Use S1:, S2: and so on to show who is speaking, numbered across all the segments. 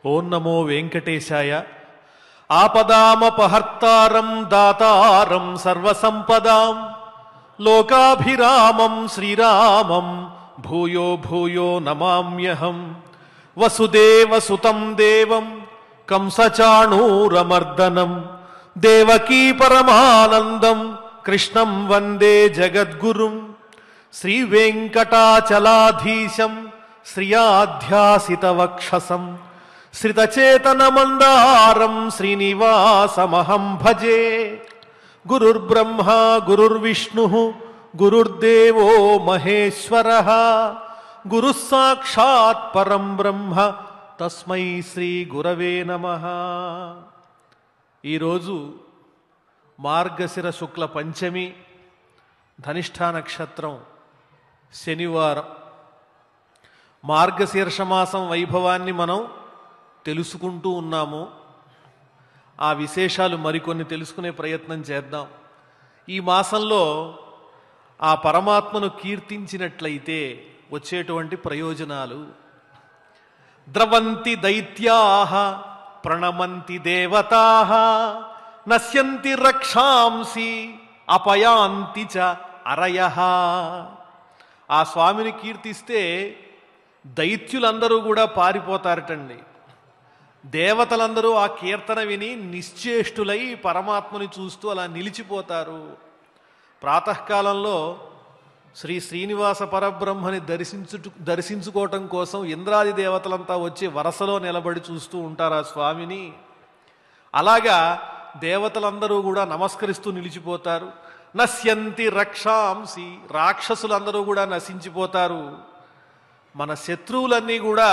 S1: ఓం నమో వెంకటేశాయ ఆపదామపహర్తారం దాతారం సర్వసంపదాం లోకాభిరామం శ్రీరామం భూయో భూయో నమామ్యహం వసుదేవసుతం దేవం కంసచాణూరమర్దనం దేవకీ పరమానందం కృష్ణం వందే జగద్గురుం శ్రీవేంకటాచలాధీశం శ్రియాధ్యాసితవక్షసం శ్రితచేతనమందారం శ్రీనివాసమహం భజే గురుర్బ్రహ్మ గురుర్విష్ణు గురుర్దేవో మహేశ్వర గురుః సాక్షాత్ పరం బ్రహ్మ తస్మై శ్రీ గురవే నమ ఈరోజు మార్గశిర శుక్ల పంచమి ధనిష్ఠా నక్షత్రం శనివారం మార్గశీర్ష మాసం వైభవాన్ని మనం తెలుసుకుంటూ ఉన్నాము ఆ విశేషాలు మరికొన్ని తెలుసుకునే ప్రయత్నం చేద్దాం ఈ మాసంలో ఆ పరమాత్మను కీర్తించినట్లయితే వచ్చేటువంటి ప్రయోజనాలు ద్రవంతి దైత్యాహ ప్రణమంతి దేవతాహ నశ్యంతి రక్షాంసి అపయాంతి చ అరయః ఆ స్వామిని కీర్తిస్తే దైత్యులందరూ కూడా పారిపోతారటండి దేవతలందరూ ఆ కీర్తన విని నిశ్చేష్టులై పరమాత్మని చూస్తూ అలా నిలిచిపోతారు ప్రాతకాలంలో శ్రీ శ్రీనివాస పరబ్రహ్మని దర్శించు దర్శించుకోవటం కోసం ఇంద్రాది దేవతలంతా వచ్చి వరసలో నిలబడి చూస్తూ ఉంటారు ఆ స్వామిని అలాగా దేవతలందరూ కూడా నమస్కరిస్తూ నిలిచిపోతారు నశ్యంతి రక్షాంసి రాక్షసులందరూ కూడా నశించిపోతారు మన శత్రువులన్నీ కూడా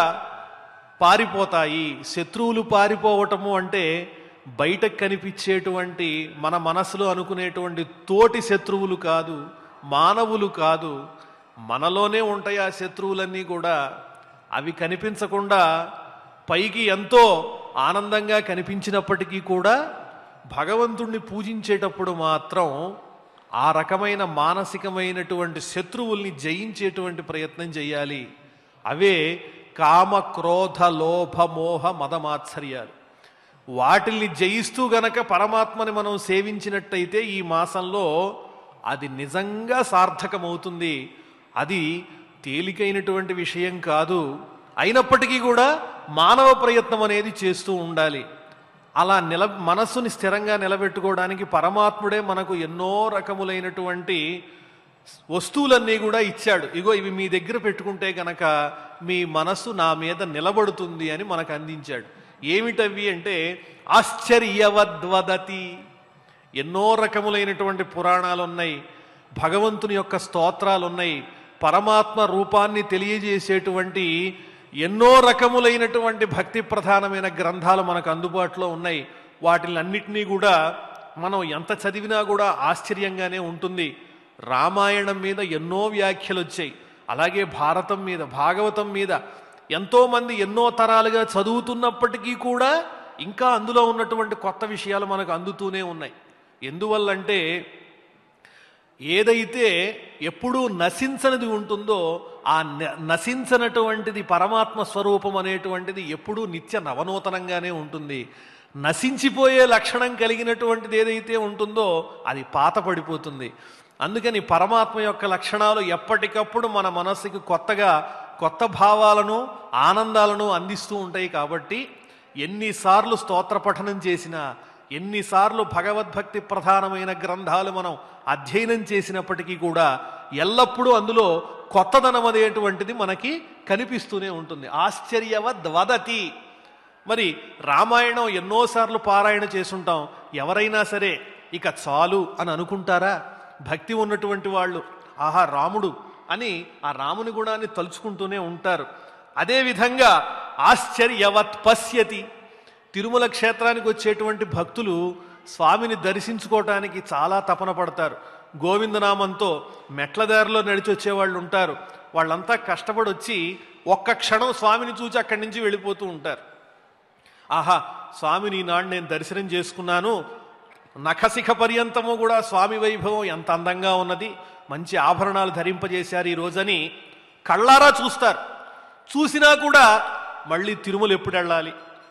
S1: పారిపోతాయి శత్రువులు పారిపోవటము అంటే బయటకు కనిపించేటువంటి మన మనసులో అనుకునేటువంటి తోటి శత్రువులు కాదు మానవులు కాదు మనలోనే ఉంటాయి ఆ శత్రువులన్నీ కూడా అవి కనిపించకుండా పైకి ఎంతో ఆనందంగా కనిపించినప్పటికీ కూడా భగవంతుణ్ణి పూజించేటప్పుడు మాత్రం ఆ రకమైన మానసికమైనటువంటి శత్రువుల్ని జయించేటువంటి ప్రయత్నం చేయాలి అవే కామ క్రోధ లోభ మోహ మదమాత్సర్యాలు వాటిల్ని జయిస్తూ గనక పరమాత్మని మనం సేవించినట్టయితే ఈ మాసంలో అది నిజంగా సార్థకమవుతుంది అది తేలికైనటువంటి విషయం కాదు అయినప్పటికీ కూడా మానవ ప్రయత్నం అనేది చేస్తూ ఉండాలి అలా నిల మనస్సుని స్థిరంగా నిలబెట్టుకోవడానికి పరమాత్ముడే మనకు ఎన్నో రకములైనటువంటి వస్తువులన్నీ కూడా ఇచ్చాడు ఇగో ఇవి మీ దగ్గర పెట్టుకుంటే గనక మీ మనస్సు నా మీద నిలబడుతుంది అని మనకు అందించాడు ఏమిటవి అంటే ఆశ్చర్యవద్వదతి ఎన్నో రకములైనటువంటి పురాణాలు ఉన్నాయి భగవంతుని యొక్క స్తోత్రాలు ఉన్నాయి పరమాత్మ రూపాన్ని తెలియజేసేటువంటి ఎన్నో రకములైనటువంటి భక్తి ప్రధానమైన గ్రంథాలు మనకు అందుబాటులో ఉన్నాయి వాటిలన్నిటినీ కూడా మనం ఎంత చదివినా కూడా ఆశ్చర్యంగానే ఉంటుంది రామాయణం మీద ఎన్నో వ్యాఖ్యలు వచ్చాయి అలాగే భారతం మీద భాగవతం మీద ఎంతోమంది ఎన్నో తరాలుగా చదువుతున్నప్పటికీ కూడా ఇంకా అందులో ఉన్నటువంటి కొత్త విషయాలు మనకు అందుతూనే ఉన్నాయి ఎందువల్లంటే ఏదైతే ఎప్పుడూ నశించనిది ఉంటుందో ఆ న- నశించనటువంటిది పరమాత్మ స్వరూపం అనేటువంటిది ఎప్పుడూ నిత్య నవనూతనంగానే ఉంటుంది నశించిపోయే లక్షణం కలిగినటువంటిది ఏదైతే ఉంటుందో అది పాత పడిపోతుంది అందుకని పరమాత్మ యొక్క లక్షణాలు ఎప్పటికప్పుడు మన మనస్సుకి కొత్తగా కొత్త భావాలను ఆనందాలను అందిస్తూ ఉంటాయి కాబట్టి ఎన్నిసార్లు స్తోత్ర పఠనం చేసినా ఎన్నిసార్లు భగవద్భక్తి ప్రధానమైన గ్రంథాలు మనం అధ్యయనం చేసినప్పటికీ కూడా ఎల్లప్పుడూ అందులో కొత్తదనం అనేటువంటిది మనకి కనిపిస్తూనే ఉంటుంది ఆశ్చర్యవద్వదతి మరి రామాయణం ఎన్నోసార్లు పారాయణ చేసుంటాం ఎవరైనా సరే ఇక చాలు అని అనుకుంటారా భక్తి ఉన్నటువంటి వాళ్ళు ఆహా రాముడు అని ఆ రాముని గుణాన్ని తలుచుకుంటూనే ఉంటారు అదేవిధంగా ఆశ్చర్యవత్ పశ్యతి తిరుమల క్షేత్రానికి వచ్చేటువంటి భక్తులు స్వామిని దర్శించుకోవటానికి చాలా తపన పడతారు గోవిందనామంతో మెట్ల దారిలో నడిచి వచ్చేవాళ్ళు ఉంటారు వాళ్ళంతా కష్టపడి వచ్చి ఒక్క క్షణం స్వామిని చూచి అక్కడి నుంచి వెళ్ళిపోతూ ఉంటారు ఆహా స్వామిని ఈనాడు నేను దర్శనం చేసుకున్నాను నఖశిఖ పర్యంతము కూడా స్వామి వైభవం ఎంత అందంగా ఉన్నది మంచి ఆభరణాలు ధరింపజేశారు ఈ రోజని కళ్ళారా చూస్తారు చూసినా కూడా మళ్ళీ తిరుమల ఎప్పుడు వెళ్ళాలి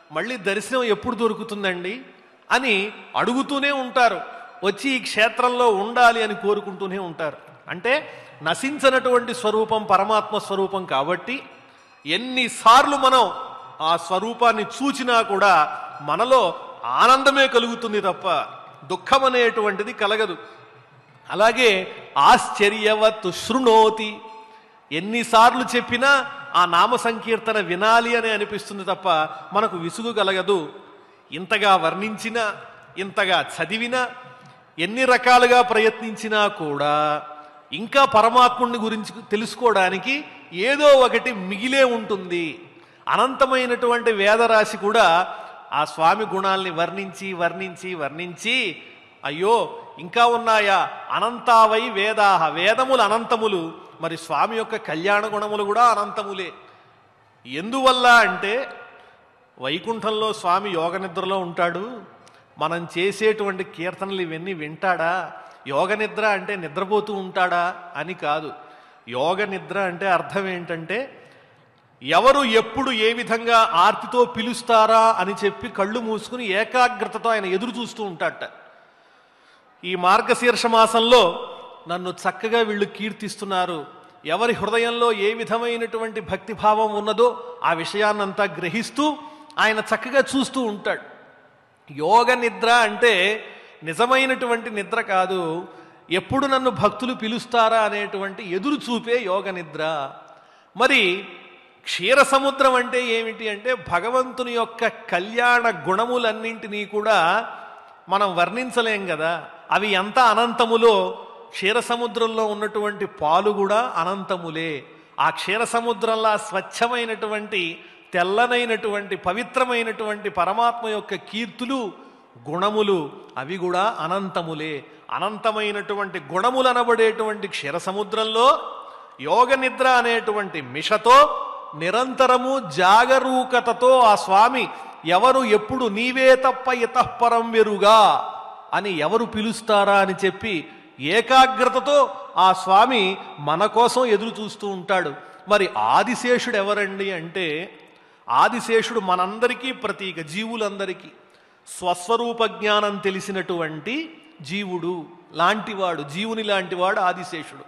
S1: మళ్ళీ దర్శనం ఎప్పుడు దొరుకుతుందండి అని అడుగుతూనే ఉంటారు వచ్చి ఈ క్షేత్రంలో ఉండాలి అని కోరుకుంటూనే ఉంటారు అంటే నశించనటువంటి స్వరూపం పరమాత్మ స్వరూపం కాబట్టి ఎన్నిసార్లు మనం ఆ స్వరూపాన్ని చూచినా కూడా మనలో ఆనందమే కలుగుతుంది తప్ప దుఃఖం అనేటువంటిది కలగదు అలాగే ఆశ్చర్యవత్ శృణోతి ఎన్నిసార్లు చెప్పినా ఆ నామ సంకీర్తన వినాలి అని అనిపిస్తుంది తప్ప మనకు విసుగు కలగదు ఇంతగా వర్ణించినా ఇంతగా చదివినా ఎన్ని రకాలుగా ప్రయత్నించినా కూడా ఇంకా పరమాత్ముడిని గురించి తెలుసుకోవడానికి ఏదో ఒకటి మిగిలే ఉంటుంది అనంతమైనటువంటి వేదరాశి కూడా ఆ స్వామి గుణాల్ని వర్ణించి వర్ణించి వర్ణించి అయ్యో ఇంకా ఉన్నాయా అనంతావై వేదాహ వేదములు అనంతములు మరి స్వామి యొక్క కళ్యాణ గుణములు కూడా అనంతములే ఎందువల్ల అంటే వైకుంఠంలో స్వామి యోగ నిద్రలో ఉంటాడు మనం చేసేటువంటి కీర్తనలు ఇవన్నీ వింటాడా యోగ నిద్ర అంటే నిద్రపోతూ ఉంటాడా అని కాదు యోగ నిద్ర అంటే అర్థం ఏంటంటే ఎవరు ఎప్పుడు ఏ విధంగా ఆర్తితో పిలుస్తారా అని చెప్పి కళ్ళు మూసుకుని ఏకాగ్రతతో ఆయన ఎదురు చూస్తూ ఉంటాడట ఈ మార్గశీర్ష మాసంలో నన్ను చక్కగా వీళ్ళు కీర్తిస్తున్నారు ఎవరి హృదయంలో ఏ విధమైనటువంటి భక్తిభావం ఉన్నదో ఆ విషయాన్నంతా గ్రహిస్తూ ఆయన చక్కగా చూస్తూ ఉంటాడు యోగ నిద్ర అంటే నిజమైనటువంటి నిద్ర కాదు ఎప్పుడు నన్ను భక్తులు పిలుస్తారా అనేటువంటి ఎదురు చూపే యోగ నిద్ర మరి క్షీర సముద్రం అంటే ఏమిటి అంటే భగవంతుని యొక్క కళ్యాణ గుణములన్నింటినీ కూడా మనం వర్ణించలేం కదా అవి ఎంత అనంతములో క్షీర సముద్రంలో ఉన్నటువంటి పాలు కూడా అనంతములే ఆ క్షీర సముద్రంలా స్వచ్ఛమైనటువంటి తెల్లనైనటువంటి పవిత్రమైనటువంటి పరమాత్మ యొక్క కీర్తులు గుణములు అవి కూడా అనంతములే అనంతమైనటువంటి గుణములు అనబడేటువంటి క్షీర సముద్రంలో యోగ నిద్ర అనేటువంటి మిషతో నిరంతరము జాగరూకతతో ఆ స్వామి ఎవరు ఎప్పుడు నీవే తప్ప ఇతఃపరం వెరుగా అని ఎవరు పిలుస్తారా అని చెప్పి ఏకాగ్రతతో ఆ స్వామి మన కోసం ఎదురు చూస్తూ ఉంటాడు మరి ఆదిశేషుడు ఎవరండి అంటే ఆదిశేషుడు మనందరికీ ప్రతీక జీవులందరికీ స్వస్వరూప జ్ఞానం తెలిసినటువంటి జీవుడు లాంటివాడు జీవుని లాంటివాడు ఆదిశేషుడు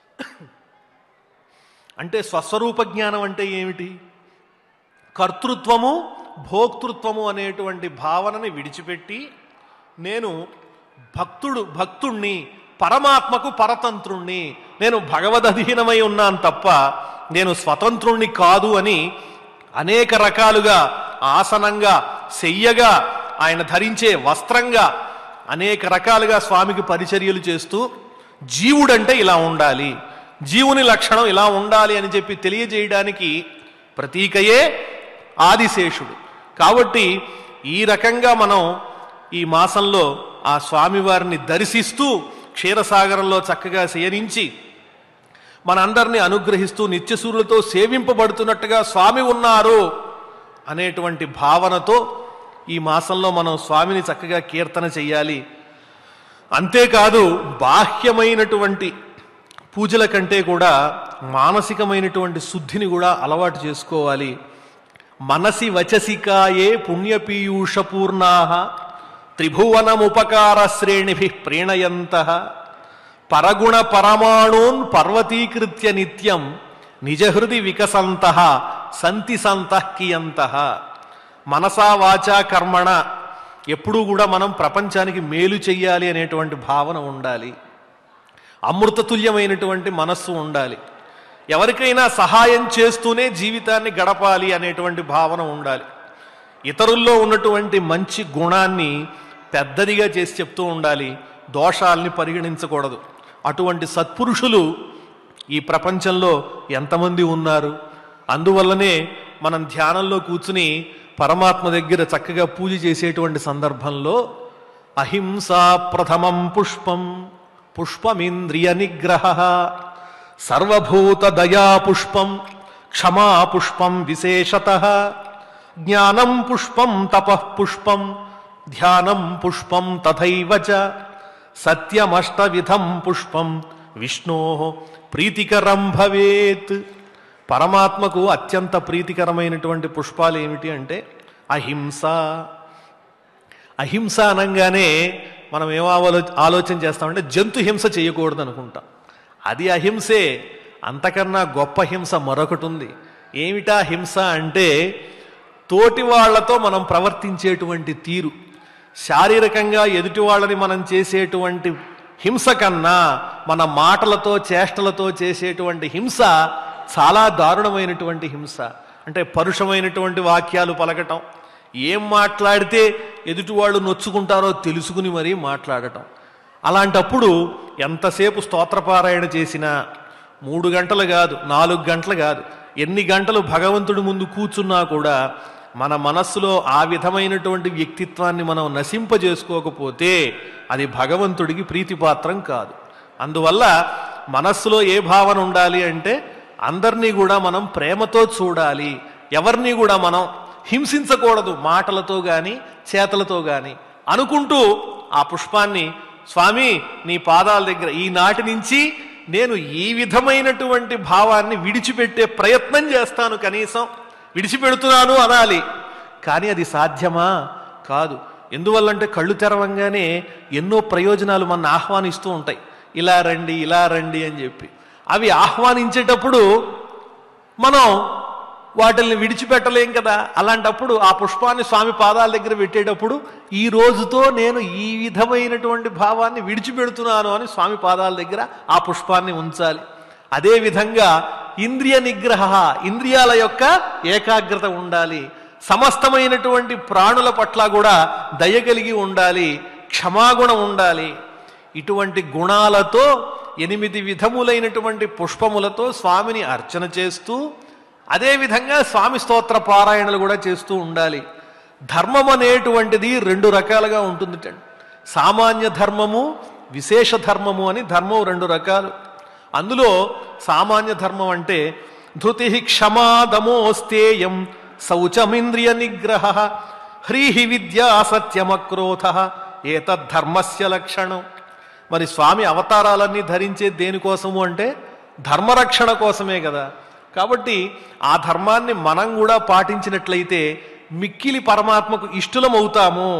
S1: అంటే స్వస్వరూప జ్ఞానం అంటే ఏమిటి కర్తృత్వము భోక్తృత్వము అనేటువంటి భావనని విడిచిపెట్టి నేను భక్తుడు భక్తుణ్ణి పరమాత్మకు పరతంత్రుణ్ణి నేను భగవదధీనమై ఉన్నాను తప్ప నేను స్వతంత్రుణ్ణి కాదు అని అనేక రకాలుగా ఆసనంగా శయ్యగా ఆయన ధరించే వస్త్రంగా అనేక రకాలుగా స్వామికి పరిచర్యలు చేస్తూ జీవుడంటే ఇలా ఉండాలి జీవుని లక్షణం ఇలా ఉండాలి అని చెప్పి తెలియజేయడానికి ప్రతీకయే ఆదిశేషుడు కాబట్టి ఈ రకంగా మనం ఈ మాసంలో ఆ స్వామివారిని దర్శిస్తూ క్షీరసాగరంలో చక్కగా శయనించి మనందరినీ అనుగ్రహిస్తూ నిత్యసూరులతో సేవింపబడుతున్నట్టుగా స్వామి ఉన్నారు అనేటువంటి భావనతో ఈ మాసంలో మనం స్వామిని చక్కగా కీర్తన చెయ్యాలి అంతేకాదు బాహ్యమైనటువంటి పూజల కంటే కూడా మానసికమైనటువంటి శుద్ధిని కూడా అలవాటు చేసుకోవాలి మనసి వచసికాయే పుణ్యపీయూషపూర్ణా త్రిభువనముపకార శ్రేణిభి ప్రీణయంత పరగుణ పరమాణూన్ పర్వతీకృత్య నిత్యం నిజహృది వికసంత సంతి సంతఃకియంత మనసా వాచా కర్మణ ఎప్పుడూ కూడా మనం ప్రపంచానికి మేలు చెయ్యాలి అనేటువంటి భావన ఉండాలి అమృతతుల్యమైనటువంటి మనస్సు ఉండాలి ఎవరికైనా సహాయం చేస్తూనే జీవితాన్ని గడపాలి అనేటువంటి భావన ఉండాలి ఇతరుల్లో ఉన్నటువంటి మంచి గుణాన్ని పెద్దదిగా చేసి చెప్తూ ఉండాలి దోషాల్ని పరిగణించకూడదు అటువంటి సత్పురుషులు ఈ ప్రపంచంలో ఎంతమంది ఉన్నారు అందువల్లనే మనం ధ్యానంలో కూర్చుని పరమాత్మ దగ్గర చక్కగా పూజ చేసేటువంటి సందర్భంలో అహింసా ప్రథమం పుష్పం పుష్పమింద్రియ నిగ్రహ సర్వభూత దయా పుష్పం క్షమా పుష్పం విశేషత జ్ఞానం పుష్పం తపః పుష్పం ధ్యానం పుష్పం తథైవ చ సత్యమష్టవిధం పుష్పం విష్ణో ప్రీతికరం భవేత్ పరమాత్మకు అత్యంత ప్రీతికరమైనటువంటి పుష్పాలు ఏమిటి అంటే అహింస అహింస అనగానే మనం ఏం ఆలో ఆలోచన చేస్తామంటే జంతు హింస చేయకూడదు అనుకుంటాం అది అహింసే అంతకన్నా గొప్ప హింస మరొకటి ఉంది ఏమిటా హింస అంటే తోటి వాళ్లతో మనం ప్రవర్తించేటువంటి తీరు శారీరకంగా ఎదుటి వాళ్ళని మనం చేసేటువంటి హింస కన్నా మన మాటలతో చేష్టలతో చేసేటువంటి హింస చాలా దారుణమైనటువంటి హింస అంటే పరుషమైనటువంటి వాక్యాలు పలకటం ఏం మాట్లాడితే ఎదుటి వాళ్ళు నొచ్చుకుంటారో తెలుసుకుని మరీ మాట్లాడటం అలాంటప్పుడు ఎంతసేపు స్తోత్రపారాయణ చేసినా మూడు గంటలు కాదు నాలుగు గంటలు కాదు ఎన్ని గంటలు భగవంతుడి ముందు కూర్చున్నా కూడా మన మనస్సులో ఆ విధమైనటువంటి వ్యక్తిత్వాన్ని మనం నశింపజేసుకోకపోతే అది భగవంతుడికి ప్రీతిపాత్రం కాదు అందువల్ల మనస్సులో ఏ భావన ఉండాలి అంటే అందరినీ కూడా మనం ప్రేమతో చూడాలి ఎవరిని కూడా మనం హింసించకూడదు మాటలతో గాని చేతలతో గాని అనుకుంటూ ఆ పుష్పాన్ని స్వామి నీ పాదాల దగ్గర ఈనాటి నుంచి నేను ఈ విధమైనటువంటి భావాన్ని విడిచిపెట్టే ప్రయత్నం చేస్తాను కనీసం విడిచిపెడుతున్నాను అనాలి కానీ అది సాధ్యమా కాదు ఎందువల్లంటే కళ్ళు తెరవంగానే ఎన్నో ప్రయోజనాలు మన ఆహ్వానిస్తూ ఉంటాయి ఇలా రండి ఇలా రండి అని చెప్పి అవి ఆహ్వానించేటప్పుడు మనం వాటిల్ని విడిచిపెట్టలేం కదా అలాంటప్పుడు ఆ పుష్పాన్ని స్వామి పాదాల దగ్గర పెట్టేటప్పుడు ఈ రోజుతో నేను ఈ విధమైనటువంటి భావాన్ని విడిచిపెడుతున్నాను అని స్వామి పాదాల దగ్గర ఆ పుష్పాన్ని ఉంచాలి అదే విధంగా ఇంద్రియ నిగ్రహ ఇంద్రియాల యొక్క ఏకాగ్రత ఉండాలి సమస్తమైనటువంటి ప్రాణుల పట్ల కూడా దయ కలిగి ఉండాలి క్షమాగుణం ఉండాలి ఇటువంటి గుణాలతో ఎనిమిది విధములైనటువంటి పుష్పములతో స్వామిని అర్చన చేస్తూ అదేవిధంగా స్వామి స్తోత్ర పారాయణలు కూడా చేస్తూ ఉండాలి ధర్మం అనేటువంటిది రెండు రకాలుగా ఉంటుంది సామాన్య ధర్మము విశేష ధర్మము అని ధర్మం రెండు రకాలు అందులో సామాన్య ధర్మం అంటే ధృతి క్షమా దమోస్తేయం శౌచమింద్రియ నిగ్రహ హ్రీహి విద్యా సత్యమక్రోధ ఏతద్ధర్మస్య లక్షణం మరి స్వామి అవతారాలన్నీ ధరించే దేనికోసము అంటే ధర్మరక్షణ కోసమే కదా కాబట్టి ఆ ధర్మాన్ని మనం కూడా పాటించినట్లయితే మిక్కిలి పరమాత్మకు ఇష్టలమవుతాము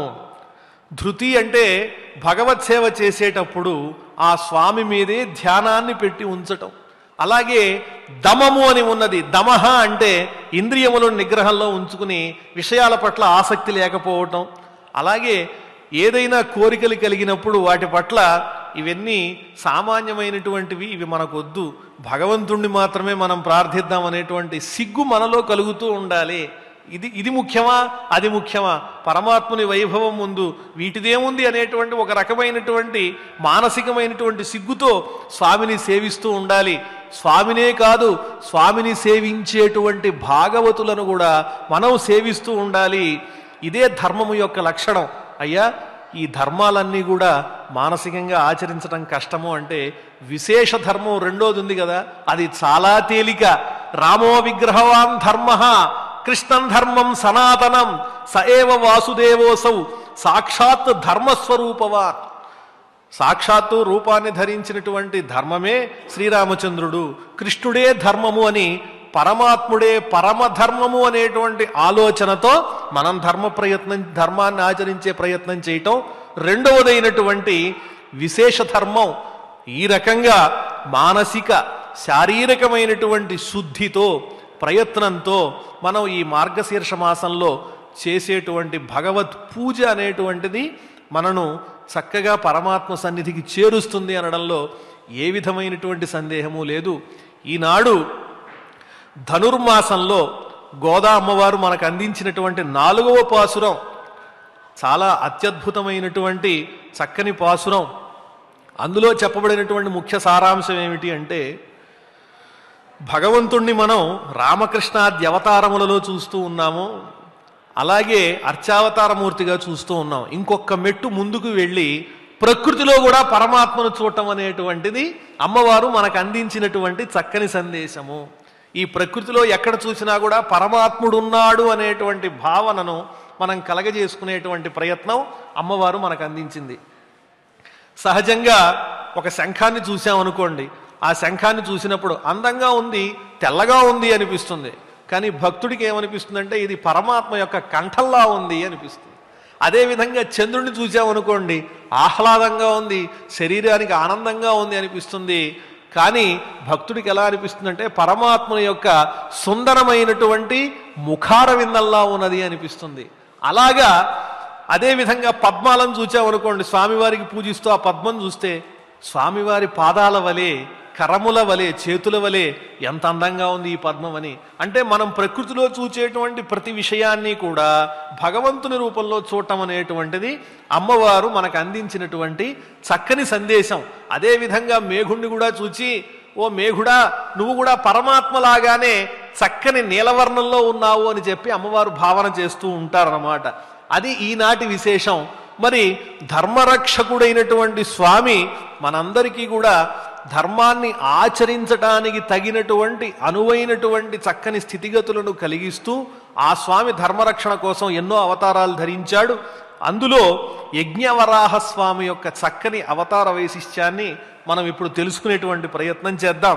S1: ధృతి అంటే భగవత్ సేవ చేసేటప్పుడు ఆ స్వామి మీదే ధ్యానాన్ని పెట్టి ఉంచటం అలాగే దమము అని ఉన్నది దమహ అంటే ఇంద్రియములను నిగ్రహంలో ఉంచుకుని విషయాల పట్ల ఆసక్తి లేకపోవటం అలాగే ఏదైనా కోరికలు కలిగినప్పుడు వాటి పట్ల ఇవన్నీ సామాన్యమైనటువంటివి ఇవి మనకొద్దు భగవంతుణ్ణి మాత్రమే మనం ప్రార్థిద్దాం అనేటువంటి సిగ్గు మనలో కలుగుతూ ఉండాలి ఇది ఇది ముఖ్యమా అది ముఖ్యమా పరమాత్ముని వైభవం ముందు వీటిదేముంది అనేటువంటి ఒక రకమైనటువంటి మానసికమైనటువంటి సిగ్గుతో స్వామిని సేవిస్తూ ఉండాలి స్వామినే కాదు స్వామిని సేవించేటువంటి భాగవతులను కూడా మనం సేవిస్తూ ఉండాలి ఇదే ధర్మము యొక్క లక్షణం అయ్యా ఈ ధర్మాలన్నీ కూడా మానసికంగా ఆచరించడం కష్టము అంటే విశేష ధర్మం రెండోది ఉంది కదా అది చాలా తేలిక రామో విగ్రహవాన్ ధర్మ కృష్ణం ధర్మం సనాతనం స ఏవ వాసుదేవోసౌ సాక్షాత్ ధర్మస్వరూపవాన్ సాక్షాత్తు రూపాన్ని ధరించినటువంటి ధర్మమే శ్రీరామచంద్రుడు కృష్ణుడే ధర్మము అని పరమాత్ముడే పరమధర్మము అనేటువంటి ఆలోచనతో మనం ధర్మ ప్రయత్నం ధర్మాన్ని ఆచరించే ప్రయత్నం చేయటం రెండవదైనటువంటి విశేష ధర్మం ఈ రకంగా మానసిక శారీరకమైనటువంటి శుద్ధితో ప్రయత్నంతో మనం ఈ మార్గశీర్ష మాసంలో చేసేటువంటి భగవత్ పూజ అనేటువంటిది మనను చక్కగా పరమాత్మ సన్నిధికి చేరుస్తుంది అనడంలో ఏ విధమైనటువంటి సందేహము లేదు ఈనాడు ధనుర్మాసంలో గోదా అమ్మవారు మనకు అందించినటువంటి నాలుగవ పాసురం చాలా అత్యద్భుతమైనటువంటి చక్కని పాసురం అందులో చెప్పబడినటువంటి ముఖ్య సారాంశం ఏమిటి అంటే భగవంతుణ్ణి మనం రామకృష్ణాద్య అవతారములలో చూస్తూ ఉన్నాము అలాగే అర్చావతారమూర్తిగా చూస్తూ ఉన్నాం ఇంకొక మెట్టు ముందుకు వెళ్ళి ప్రకృతిలో కూడా పరమాత్మను చూడటం అనేటువంటిది అమ్మవారు మనకు అందించినటువంటి చక్కని సందేశము ఈ ప్రకృతిలో ఎక్కడ చూసినా కూడా పరమాత్ముడు ఉన్నాడు అనేటువంటి భావనను మనం కలగజేసుకునేటువంటి ప్రయత్నం అమ్మవారు మనకు అందించింది సహజంగా ఒక శంఖాన్ని చూసామనుకోండి ఆ శంఖాన్ని చూసినప్పుడు అందంగా ఉంది తెల్లగా ఉంది అనిపిస్తుంది కానీ భక్తుడికి ఏమనిపిస్తుందంటే ఇది పరమాత్మ యొక్క కంఠంలా ఉంది అనిపిస్తుంది అదేవిధంగా చంద్రుడిని చూసామనుకోండి ఆహ్లాదంగా ఉంది శరీరానికి ఆనందంగా ఉంది అనిపిస్తుంది కానీ భక్తుడికి ఎలా అనిపిస్తుందంటే పరమాత్మ యొక్క సుందరమైనటువంటి ముఖార విందల్లా ఉన్నది అనిపిస్తుంది అలాగా అదేవిధంగా పద్మాలను చూచామనుకోండి స్వామివారికి పూజిస్తూ ఆ పద్మం చూస్తే స్వామివారి పాదాల వలె కరముల వలె చేతుల వలె ఎంత అందంగా ఉంది ఈ పద్మం అని అంటే మనం ప్రకృతిలో చూచేటువంటి ప్రతి విషయాన్ని కూడా భగవంతుని రూపంలో చూడటం అనేటువంటిది అమ్మవారు మనకు అందించినటువంటి చక్కని సందేశం అదేవిధంగా మేఘుణ్ణి కూడా చూచి ఓ మేఘుడా నువ్వు కూడా పరమాత్మలాగానే చక్కని నీలవర్ణంలో ఉన్నావు అని చెప్పి అమ్మవారు భావన చేస్తూ ఉంటారన్నమాట అది ఈనాటి విశేషం మరి ధర్మరక్షకుడైనటువంటి స్వామి మనందరికీ కూడా ధర్మాన్ని ఆచరించడానికి తగినటువంటి అనువైనటువంటి చక్కని స్థితిగతులను కలిగిస్తూ ఆ స్వామి ధర్మరక్షణ కోసం ఎన్నో అవతారాలు ధరించాడు అందులో యజ్ఞవరాహ స్వామి యొక్క చక్కని అవతార వైశిష్ట్యాన్ని మనం ఇప్పుడు తెలుసుకునేటువంటి ప్రయత్నం చేద్దాం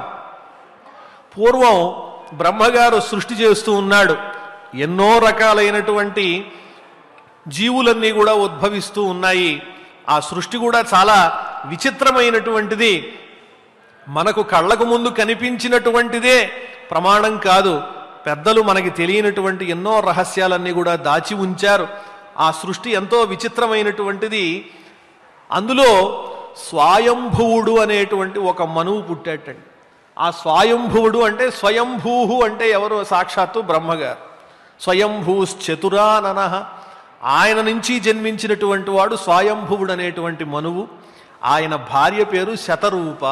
S1: పూర్వం బ్రహ్మగారు సృష్టి చేస్తూ ఉన్నాడు ఎన్నో రకాలైనటువంటి జీవులన్నీ కూడా ఉద్భవిస్తూ ఉన్నాయి ఆ సృష్టి కూడా చాలా విచిత్రమైనటువంటిది మనకు కళ్ళకు ముందు కనిపించినటువంటిదే ప్రమాణం కాదు పెద్దలు మనకి తెలియనటువంటి ఎన్నో రహస్యాలన్నీ కూడా దాచి ఉంచారు ఆ సృష్టి ఎంతో విచిత్రమైనటువంటిది అందులో స్వాయంభువుడు అనేటువంటి ఒక మనువు పుట్టాటండి ఆ స్వాయంభువుడు అంటే స్వయంభూహు అంటే ఎవరు సాక్షాత్తు బ్రహ్మగారు స్వయంభూశ్చతురానన ఆయన నుంచి జన్మించినటువంటి వాడు స్వయంభువుడు అనేటువంటి మనువు ఆయన భార్య పేరు శతరూప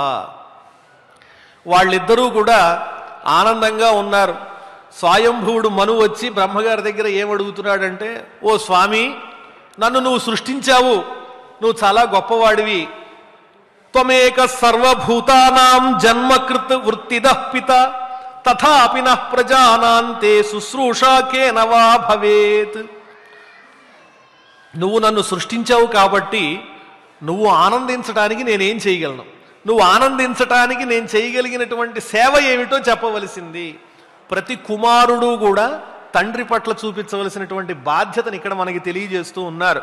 S1: వాళ్ళిద్దరూ కూడా ఆనందంగా ఉన్నారు స్వయంభువుడు మను వచ్చి బ్రహ్మగారి దగ్గర ఏమడుగుతున్నాడంటే ఓ స్వామి నన్ను నువ్వు సృష్టించావు నువ్వు చాలా గొప్పవాడివి త్వమేక సర్వభూతానాం జన్మకృత్ వృత్తిద పిత తథాపి నః ప్రజానాంతే శుశ్రూషాకేన వా భవేత్ నువ్వు నన్ను సృష్టించావు కాబట్టి నువ్వు ఆనందించడానికి నేనేం చేయగలను నువ్వు ఆనందించటానికి నేను చేయగలిగినటువంటి సేవ ఏమిటో చెప్పవలసింది ప్రతి కుమారుడు కూడా తండ్రి పట్ల చూపించవలసినటువంటి బాధ్యతను ఇక్కడ మనకి తెలియజేస్తూ ఉన్నారు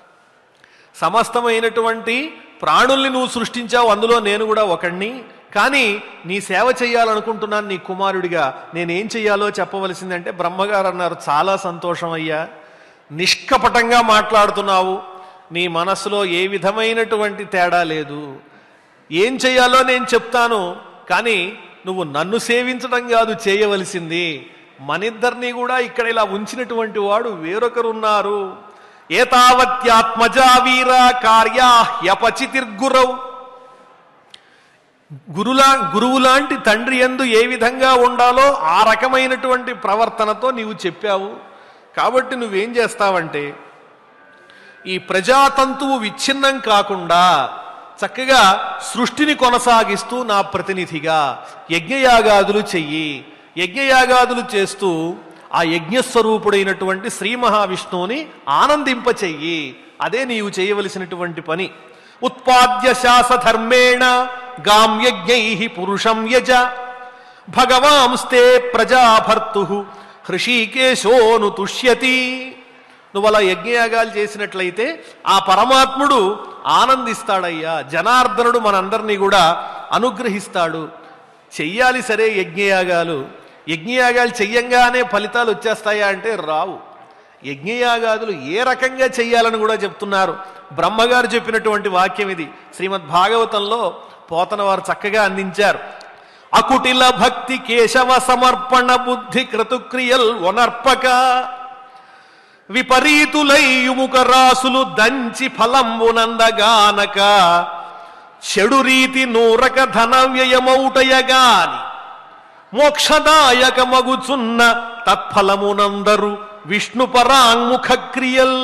S1: సమస్తమైనటువంటి ప్రాణుల్ని నువ్వు సృష్టించావు అందులో నేను కూడా ఒకణ్ణి కానీ నీ సేవ చేయాలనుకుంటున్నాను నీ కుమారుడిగా నేనేం చెయ్యాలో చెప్పవలసిందంటే బ్రహ్మగారు అన్నారు చాలా సంతోషం అయ్యా నిష్కపటంగా మాట్లాడుతున్నావు నీ మనసులో ఏ విధమైనటువంటి తేడా లేదు ఏం చేయాలో నేను చెప్తాను కానీ నువ్వు నన్ను సేవించడం కాదు చేయవలసింది మనిద్దరినీ కూడా ఇక్కడ ఇలా ఉంచినటువంటి వాడు వేరొకరున్నారు ఏతావత్యాత్మజా వీర కార్యాహ్యపచితిర్గురౌ గురులా గురువులాంటి తండ్రి ఎందు ఏ విధంగా ఉండాలో ఆ రకమైనటువంటి ప్రవర్తనతో నీవు చెప్పావు కాబట్టి నువ్వేం చేస్తావంటే ఈ ప్రజాతంతువు విచ్ఛిన్నం కాకుండా చక్కగా సృష్టిని కొనసాగిస్తూ నా ప్రతినిధిగా యజ్ఞయాగాదులు చెయ్యి యజ్ఞయాగాదులు చేస్తూ ఆ యజ్ఞస్వరూపుడైనటువంటి శ్రీ మహావిష్ణువుని ఆనందింప చెయ్యి అదే నీవు చేయవలసినటువంటి పని ఉత్పాద్య శాసధర్మేణ గామ్యజ్ఞై పురుషం యజ భగవాంస్తే ప్రజాభర్తు హృషీకేశోను తుష్యతి నువ్వు అలా యజ్ఞయాగాలు చేసినట్లయితే ఆ పరమాత్ముడు ఆనందిస్తాడయ్యా జనార్దనుడు మనందరినీ కూడా అనుగ్రహిస్తాడు చెయ్యాలి సరే యజ్ఞయాగాలు యజ్ఞయాగాలు చెయ్యంగానే ఫలితాలు వచ్చేస్తాయా అంటే రావు యజ్ఞయాగాదులు ఏ రకంగా చెయ్యాలని కూడా చెప్తున్నారు బ్రహ్మగారు చెప్పినటువంటి వాక్యం ఇది శ్రీమద్ భాగవతంలో పోతన వారు చక్కగా అందించారు అకుటిల భక్తి కేశవ సమర్పణ బుద్ధి క్రతుక్రియల్ ఒనర్పక విపరీతులైయుముక రాసులు దంచి ఫలంబునందగానక చెడు రీతి నూరక ధన వ్యయమౌటయగాని మోక్షదాయక మగుచున్న తత్ఫలమునందరు విష్ణు పరాంగుఖ క్రియల్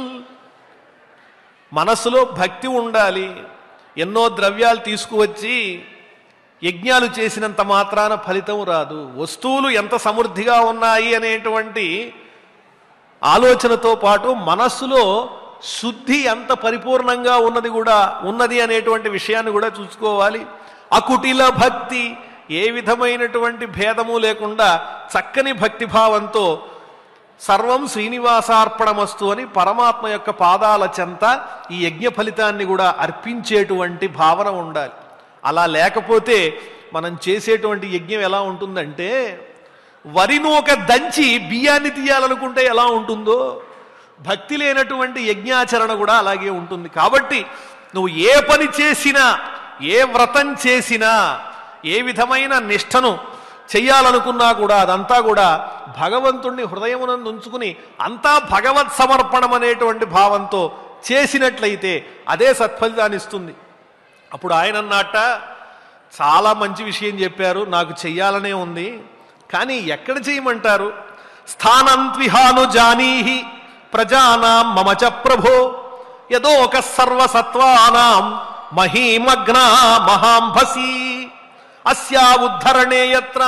S1: మనసులో భక్తి ఉండాలి ఎన్నో ద్రవ్యాలు తీసుకువచ్చి యజ్ఞాలు చేసినంత మాత్రాన ఫలితం రాదు వస్తువులు ఎంత సమృద్ధిగా ఉన్నాయి అనేటువంటి ఆలోచనతో పాటు మనస్సులో శుద్ధి ఎంత పరిపూర్ణంగా ఉన్నది కూడా ఉన్నది అనేటువంటి విషయాన్ని కూడా చూసుకోవాలి అకుటిల భక్తి ఏ విధమైనటువంటి భేదము లేకుండా చక్కని భక్తిభావంతో సర్వం శ్రీనివాసార్పణమస్తు అని పరమాత్మ యొక్క పాదాల చెంత ఈ యజ్ఞ ఫలితాన్ని కూడా అర్పించేటువంటి భావన ఉండాలి అలా లేకపోతే మనం చేసేటువంటి యజ్ఞం ఎలా ఉంటుందంటే వరినూక దంచి బియ్యాన్ని తీయాలనుకుంటే ఎలా ఉంటుందో భక్తి లేనటువంటి యజ్ఞాచరణ కూడా అలాగే ఉంటుంది కాబట్టి నువ్వు ఏ పని చేసినా ఏ వ్రతం చేసినా ఏ విధమైన నిష్టను చెయ్యాలనుకున్నా కూడా అదంతా కూడా భగవంతుణ్ణి హృదయమునందు ఉంచుకుని అంతా భగవత్ సమర్పణం అనేటువంటి భావంతో చేసినట్లయితే అదే సత్ఫలితాన్ని ఇస్తుంది అప్పుడు ఆయన అన్నట్ట చాలా మంచి విషయం చెప్పారు నాకు చెయ్యాలనే ఉంది కానీ ఎక్కడ చేయమంటారు స్థానంత్విహాను జానీహి ప్రజానాం మమచ ప్రభో యదో ఒక సర్వసత్వానాం మహీమగ్న మహాంభసి అస్యా ఉద్ధరణే యత్న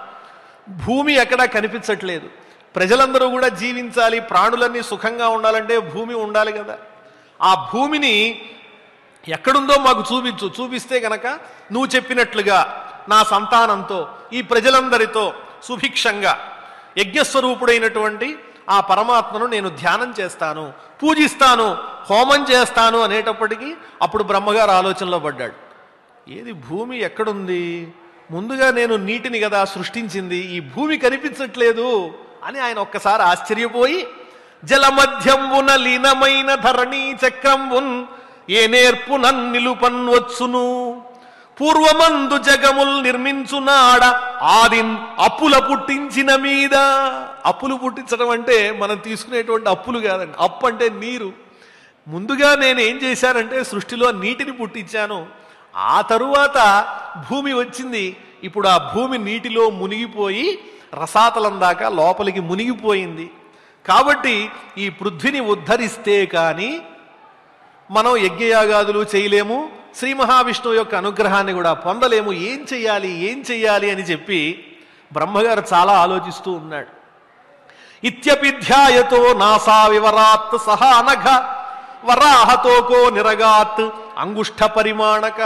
S1: భూమి ఎక్కడా కనిపించట్లేదు ప్రజలందరూ కూడా జీవించాలి ప్రాణులన్నీ సుఖంగా ఉండాలంటే భూమి ఉండాలి కదా ఆ భూమిని ఎక్కడుందో మాకు చూపించు చూపిస్తే గనక నువ్వు చెప్పినట్లుగా నా సంతానంతో ఈ ప్రజలందరితో సుభిక్షంగా యజ్ఞస్వరూపుడైనటువంటి ఆ పరమాత్మను నేను ధ్యానం చేస్తాను పూజిస్తాను హోమం చేస్తాను అనేటప్పటికీ అప్పుడు బ్రహ్మగారు ఆలోచనలో పడ్డాడు ఏది భూమి ఎక్కడుంది ముందుగా నేను నీటిని కదా సృష్టించింది ఈ భూమి కనిపించట్లేదు అని ఆయన ఒక్కసారి ఆశ్చర్యపోయి జలమధ్యంబున లీనమైన ధరణీ చక్రంబున్ ఏ నేర్పు నిలుపన్ వచ్చును పూర్వమందు జగముల్ నిర్మించునాడ ఆదిన్ అప్పుల పుట్టించిన మీద అప్పులు పుట్టించడం అంటే మనం తీసుకునేటువంటి అప్పులు కాదండి అప్పు అంటే నీరు ముందుగా నేను ఏం చేశానంటే సృష్టిలో నీటిని పుట్టించాను ఆ తరువాత భూమి వచ్చింది ఇప్పుడు ఆ భూమి నీటిలో మునిగిపోయి రసాతలం దాకా లోపలికి మునిగిపోయింది కాబట్టి ఈ పృథ్వీని ఉద్ధరిస్తే కానీ మనం యజ్ఞయాగాదులు చేయలేము శ్రీ మహావిష్ణువు యొక్క అనుగ్రహాన్ని కూడా పొందలేము ఏం చెయ్యాలి ఏం చెయ్యాలి అని చెప్పి బ్రహ్మగారు చాలా ఆలోచిస్తూ ఉన్నాడు ఇత్యపిధ్యాయతో నాసా వివరాత్ సహా అనఘ వరాహతోకో నిరగాత్ అంగుష్ఠ పరిమాణక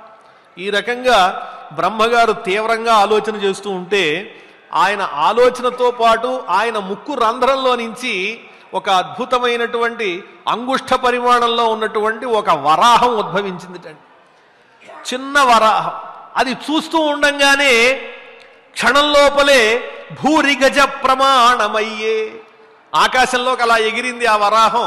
S1: ఈ రకంగా బ్రహ్మగారు తీవ్రంగా ఆలోచన చేస్తూ ఉంటే ఆయన ఆలోచనతో పాటు ఆయన ముక్కు రంధ్రంలో నుంచి ఒక అద్భుతమైనటువంటి అంగుష్ఠ పరిమాణంలో ఉన్నటువంటి ఒక వరాహం ఉద్భవించిందిటండి చిన్న వరాహం అది చూస్తూ ఉండంగానే క్షణం లోపలే భూరి గజ ప్రమాణమయ్యే ఆకాశంలోకి అలా ఎగిరింది ఆ వరాహం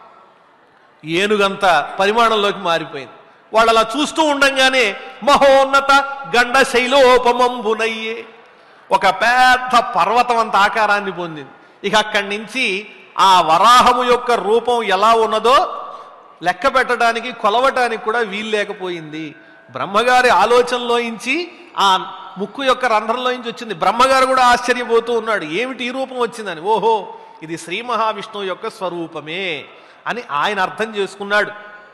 S1: ఏనుగంత పరిమాణంలోకి మారిపోయింది వాళ్ళు అలా చూస్తూ ఉండంగానే మహోన్నత గండ శైలోపమంబునయ్యే ఒక పెద్ద పర్వతం అంత ఆకారాన్ని పొందింది ఇక అక్కడి నుంచి ఆ వరాహము యొక్క రూపం ఎలా ఉన్నదో లెక్క పెట్టడానికి కొలవటానికి కూడా వీలు లేకపోయింది బ్రహ్మగారి ఆలోచనలోంచి ఆ ముక్కు యొక్క రంధ్రంలోంచి వచ్చింది బ్రహ్మగారు కూడా ఆశ్చర్యపోతూ ఉన్నాడు ఏమిటి ఈ రూపం వచ్చిందని ఓహో ఇది శ్రీ మహావిష్ణువు యొక్క స్వరూపమే అని ఆయన అర్థం చేసుకున్నాడు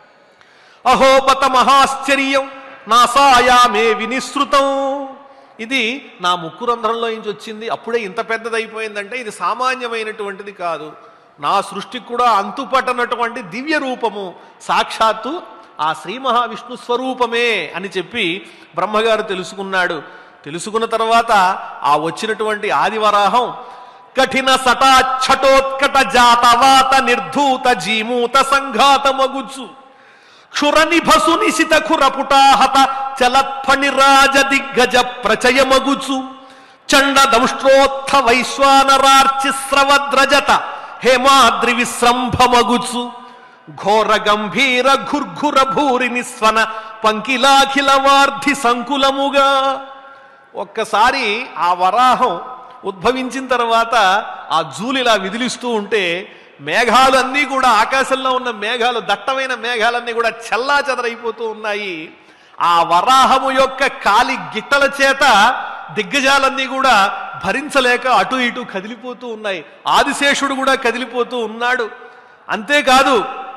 S1: అహోపత మహాశ్చర్యం నాసాయామే వినిశ్రుతం ఇది నా ముక్కు రంధ్రంలో నుంచి వచ్చింది అప్పుడే ఇంత పెద్దదైపోయిందంటే ఇది సామాన్యమైనటువంటిది కాదు నా సృష్టికి కూడా అంతుపట్టనటువంటి దివ్య రూపము సాక్షాత్తు ఆ శ్రీ మహావిష్ణు స్వరూపమే అని చెప్పి బ్రహ్మగారు తెలుసుకున్నాడు తెలుసుకున్న తర్వాత ఆ వచ్చినటువంటి ఆదివరాహం కఠిన సటాఛటోత్కట జాతవాత నిర్ధూత జీమూత సంఘాత మగుచు క్షురనిభసు నిశిత ఖురపుటాహత చలత్ఫణిరాజ దిగ్గజ ప్రచయమగుచు చండ దంష్ట్రోత్థ వైశ్వానరార్చి స్రవద్రజత హేమాద్రి విశ్రంభమగుచు ఘోర గంభీర ఘుర్ఘుర భూరి నిస్వన పంకిలాఖిల వార్ధి సంకులముగా ఒక్కసారి ఆ వరాహం ఉద్భవించిన తర్వాత ఆ జూలిలా విదిలిస్తూ ఉంటే మేఘాలు అన్నీ కూడా ఆకాశంలో ఉన్న మేఘాలు దట్టమైన మేఘాలన్నీ కూడా చల్లా చెదరైపోతూ ఉన్నాయి ఆ వరాహము యొక్క కాలి గిట్టల చేత దిగ్గజాలన్నీ కూడా భరించలేక అటు ఇటు కదిలిపోతూ ఉన్నాయి ఆదిశేషుడు కూడా కదిలిపోతూ ఉన్నాడు అంతేకాదు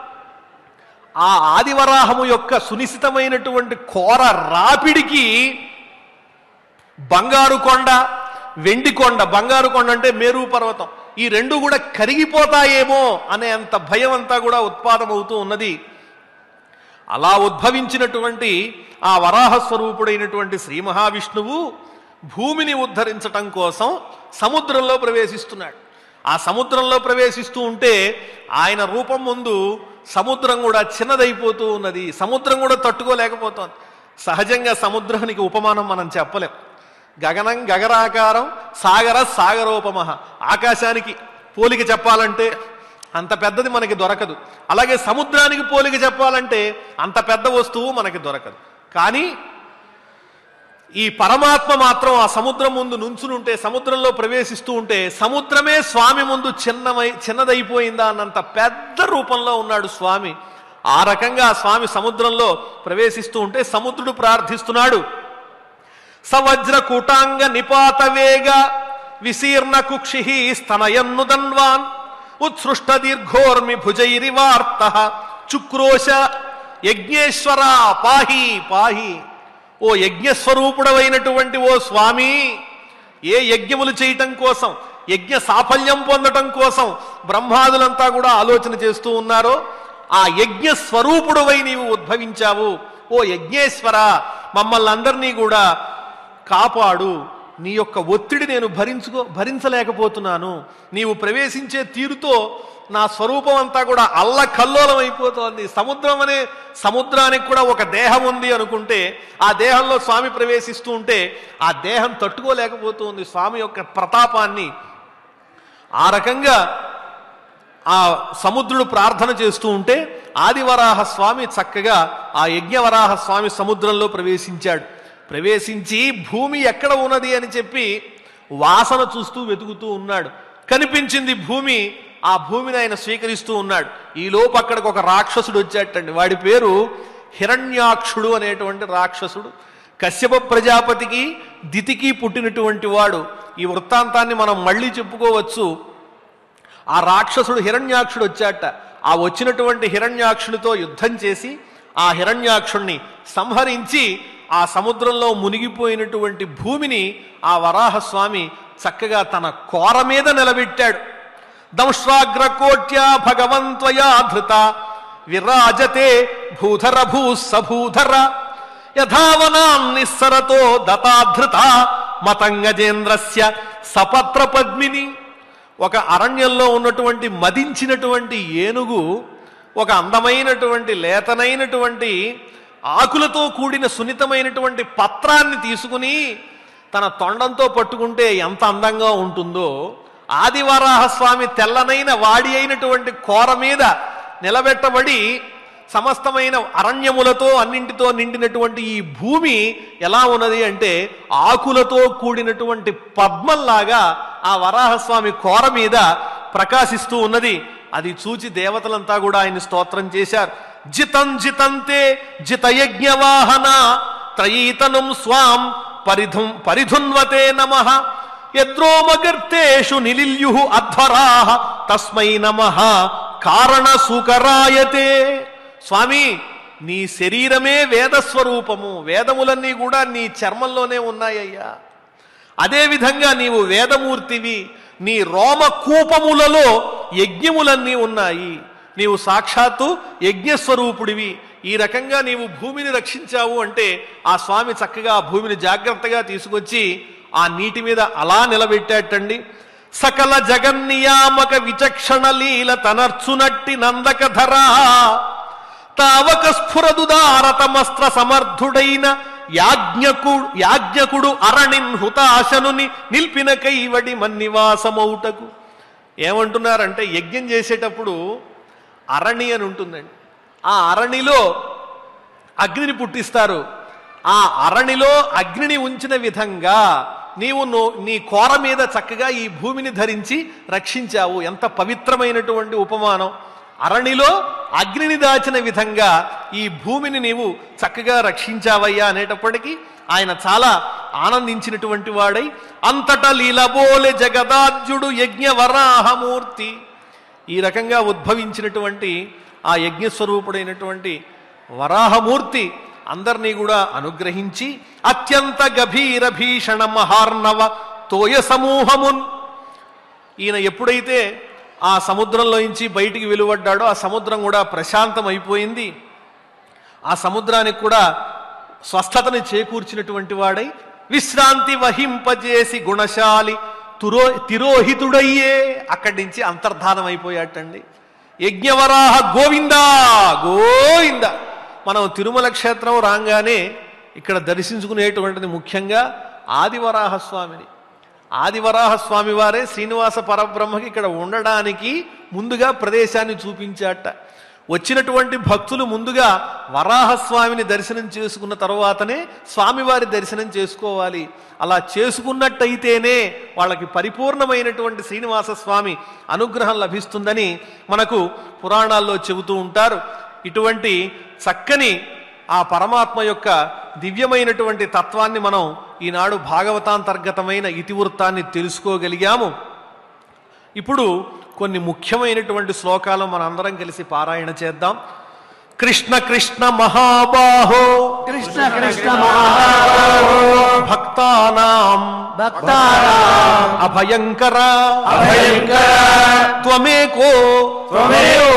S1: ఆ ఆదివరాహము యొక్క సునిశ్చితమైనటువంటి కోర రాపిడికి బంగారు కొండ వెండి కొండ బంగారు కొండ అంటే మేరు పర్వతం ఈ రెండు కూడా కరిగిపోతాయేమో అనే అంత భయం అంతా కూడా ఉత్పాదమవుతూ ఉన్నది అలా ఉద్భవించినటువంటి ఆ వరాహ స్వరూపుడైనటువంటి శ్రీ మహావిష్ణువు భూమిని ఉద్ధరించటం కోసం సముద్రంలో ప్రవేశిస్తున్నాడు ఆ సముద్రంలో ప్రవేశిస్తూ ఉంటే ఆయన రూపం ముందు సముద్రం కూడా చిన్నదైపోతూ ఉన్నది సముద్రం కూడా తట్టుకోలేకపోతోంది సహజంగా సముద్రానికి ఉపమానం మనం చెప్పలేం గగనం గగరాకారం సాగర సాగరోపమ ఆకాశానికి పోలిక చెప్పాలంటే అంత పెద్దది మనకి దొరకదు అలాగే సముద్రానికి పోలిక చెప్పాలంటే అంత పెద్ద వస్తువు మనకి దొరకదు కానీ ఈ పరమాత్మ మాత్రం ఆ సముద్రం ముందు నుంచునుంటే సముద్రంలో ప్రవేశిస్తూ ఉంటే సముద్రమే స్వామి ముందు చిన్నమై చిన్నదైపోయిందా అన్నంత పెద్ద రూపంలో ఉన్నాడు స్వామి ఆ రకంగా ఆ స్వామి సముద్రంలో ప్రవేశిస్తూ ఉంటే సముద్రుడు ప్రార్థిస్తున్నాడు సవజ్ర కూటాంగ నిపాత వేగ విశీర్ణ కుక్షి స్తనయన్నుదన్వాన్ ఉత్సృష్ట దీర్ఘోర్మి భుజైరివార్త చుక్రోశ యజ్ఞేశ్వర పాహి పాహి ఓ యజ్ఞస్వరూపుడవైనటువంటి ఓ స్వామి ఏ యజ్ఞములు చేయటం కోసం యజ్ఞ సాఫల్యం పొందటం కోసం బ్రహ్మాదులంతా కూడా ఆలోచన చేస్తూ ఉన్నారో ఆ యజ్ఞ స్వరూపుడవై నీవు ఉద్భవించావు ఓ యజ్ఞేశ్వర మమ్మల్ని అందరినీ కూడా కాపాడు నీ యొక్క ఒత్తిడి నేను భరించుకో భరించలేకపోతున్నాను నీవు ప్రవేశించే తీరుతో నా స్వరూపం అంతా కూడా అల్ల కల్లోలం అయిపోతోంది సముద్రం అనే సముద్రానికి కూడా ఒక దేహం ఉంది అనుకుంటే ఆ దేహంలో స్వామి ప్రవేశిస్తూ ఉంటే ఆ దేహం తట్టుకోలేకపోతుంది స్వామి యొక్క ప్రతాపాన్ని ఆ రకంగా ఆ సముద్రుడు ప్రార్థన చేస్తూ ఉంటే ఆదివరాహ స్వామి చక్కగా ఆ యజ్ఞవరాహ స్వామి సముద్రంలో ప్రవేశించాడు ప్రవేశించి భూమి ఎక్కడ ఉన్నది అని చెప్పి వాసన చూస్తూ వెతుకుతూ ఉన్నాడు కనిపించింది భూమి ఆ భూమిని ఆయన స్వీకరిస్తూ ఉన్నాడు ఈ లోపు అక్కడికి ఒక రాక్షసుడు వచ్చాటండి వాడి పేరు హిరణ్యాక్షుడు అనేటువంటి రాక్షసుడు కశ్యప ప్రజాపతికి దితికి పుట్టినటువంటి వాడు ఈ వృత్తాంతాన్ని మనం మళ్ళీ చెప్పుకోవచ్చు ఆ రాక్షసుడు హిరణ్యాక్షుడు వచ్చాట ఆ వచ్చినటువంటి హిరణ్యాక్షుడితో యుద్ధం చేసి ఆ హిరణ్యాక్షుణ్ణి సంహరించి ఆ సముద్రంలో మునిగిపోయినటువంటి భూమిని ఆ వరాహస్వామి చక్కగా తన కోర మీద నిలబెట్టాడు దంశ్రాగ్రకోట్యా భగవంత్వయా ధృత విరాజతే భూధర భూ సభూధర యథావనాన్ నిస్సరతో దతాధృత మతంగజేంద్రస్య సపత్ర పద్మిని ఒక అరణ్యంలో ఉన్నటువంటి మదించినటువంటి ఏనుగు ఒక అందమైనటువంటి లేతనైనటువంటి ఆకులతో కూడిన సున్నితమైనటువంటి పత్రాన్ని తీసుకుని తన తొండంతో పట్టుకుంటే ఎంత అందంగా ఉంటుందో ఆదివరాహ స్వామి తెల్లనైన వాడి అయినటువంటి కోర మీద నిలబెట్టబడి సమస్తమైన అరణ్యములతో అన్నింటితో నిండినటువంటి ఈ భూమి ఎలా ఉన్నది అంటే ఆకులతో కూడినటువంటి పద్మంలాగా ఆ వరాహస్వామి కోర మీద ప్రకాశిస్తూ ఉన్నది అది చూచి దేవతలంతా కూడా ఆయన స్తోత్రం చేశారు జితం జితంతే జితయజ్ఞవాహన త్రయీతనం స్వాం పరిధుం పరిధున్వతే నమ యద్రోమగర్తేషు నిలిల్యు అధ్వరా తస్మై నమ కారణ సూకరాయతే స్వామి నీ శరీరమే వేదస్వరూపము వేదములన్నీ కూడా నీ చర్మంలోనే ఉన్నాయ్యా అదేవిధంగా నీవు వేదమూర్తివి నీ రోమ కూపములలో యజ్ఞములన్నీ ఉన్నాయి నీవు సాక్షాత్తు యజ్ఞస్వరూపుడివి ఈ రకంగా నీవు భూమిని రక్షించావు అంటే ఆ స్వామి చక్కగా ఆ భూమిని జాగ్రత్తగా తీసుకొచ్చి ఆ నీటి మీద అలా నిలబెట్టాటండి సకల జగన్నియామక విచక్షణ లీల తనర్చునట్టి నందకధరా తావక స్ఫురదుదారతమస్త్ర సమర్థుడైన యాజ్ఞకు యాజ్ఞకుడు అరణిన్ హుతాశనుని నిల్పిన కైవడి మన్నివాసమౌటకు ఏమంటున్నారంటే యజ్ఞం చేసేటప్పుడు అరణి అని ఉంటుందండి ఆ అరణిలో అగ్నిని పుట్టిస్తారు ఆ అరణిలో అగ్నిని ఉంచిన విధంగా నీవు నో- నీ కోర మీద చక్కగా ఈ భూమిని ధరించి రక్షించావు ఎంత పవిత్రమైనటువంటి ఉపమానం అరణిలో అగ్నిని దాచిన విధంగా ఈ భూమిని నీవు చక్కగా రక్షించావయ్యా అనేటప్పటికీ ఆయన చాలా ఆనందించినటువంటి వాడై అంతటా లీలబోలె జగదాద్యుడు యజ్ఞవరాహమూర్తి ఈ రకంగా ఉద్భవించినటువంటి ఆ యజ్ఞస్వరూపుడైనటువంటి వరాహమూర్తి అందరినీ కూడా అనుగ్రహించి అత్యంత గభీర భీషణ మహార్ణవ తోయ సమూహమున్ ఈయన ఎప్పుడైతే ఆ సముద్రంలో నుంచి బయటికి వెలువడ్డాడో ఆ సముద్రం కూడా ప్రశాంతం అయిపోయింది ఆ సముద్రానికి కూడా స్వస్థతని చేకూర్చినటువంటి వాడై విశ్రాంతి వహింపజేసి గుణశాలి తురో తిరోహితుడయ్యే అక్కడి నుంచి అంతర్ధానం అయిపోయాటండి యజ్ఞవరాహ గోవిందా గోవింద మనం తిరుమల క్షేత్రం రాగానే ఇక్కడ దర్శించుకునేటువంటిది ముఖ్యంగా ఆదివరాహ స్వామిని ఆదివరాహ స్వామి వారే శ్రీనివాస పరబ్రహ్మకి ఇక్కడ ఉండడానికి ముందుగా ప్రదేశాన్ని చూపించాట వచ్చినటువంటి భక్తులు ముందుగా వరాహస్వామిని దర్శనం చేసుకున్న తర్వాతనే స్వామివారి దర్శనం చేసుకోవాలి అలా చేసుకున్నట్టయితేనే వాళ్ళకి పరిపూర్ణమైనటువంటి శ్రీనివాస స్వామి అనుగ్రహం లభిస్తుందని మనకు పురాణాల్లో చెబుతూ ఉంటారు ఇటువంటి చక్కని ఆ పరమాత్మ యొక్క దివ్యమైనటువంటి తత్వాన్ని మనం ఈనాడు భాగవతాంతర్గతమైన ఇతివృత్తాన్ని తెలుసుకోగలిగాము ఇప్పుడు కొన్ని ముఖ్యమైనటువంటి శ్లోకాలు మనందరం కలిసి పారాయణ చేద్దాం కృష్ణ కృష్ణ మహాబాహో
S2: కృష్ణ కృష్ణ మహాబాహో
S1: భక్తానాం
S2: భక్తానాం
S1: అభయంకర
S2: అభయంకర
S1: త్వమేకో
S2: త్వమేవో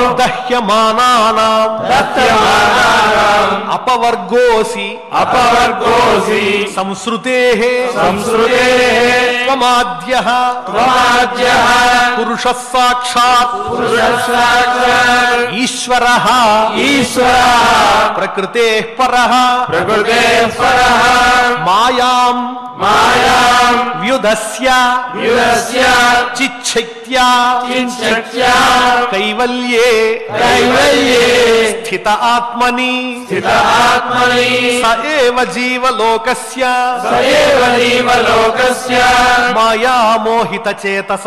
S1: దహ్యమానానాం
S2: దత్యమానానాం
S1: అపవర్గోసి
S2: అపవర్గోసి
S1: సంస్ృతే
S2: సంస్కృతేః
S1: త్వమాద్య
S2: త్వమాద్యః
S1: పురుష సాక్షాత్
S2: పురుషసాక్షాత్
S1: ఈశ్వర
S2: ఈశ్వరः
S1: ప్రకృతే పర
S2: ప్రకృతేశ్వరः
S1: మాయాం
S2: మాయాం
S1: వ్యుధస్య
S2: వ్యుదస్య
S1: చిచ్చక్త్యా
S2: కించక్త్యా
S1: కైవల్యే
S2: కైవల్యే
S1: స్థిత ఆత్మని
S2: స్థిత ఆత్మని
S1: స ఏవ జీవలోకస్య
S2: స ఏవ జీవలోకస్య
S1: మాయామోహిత చేతస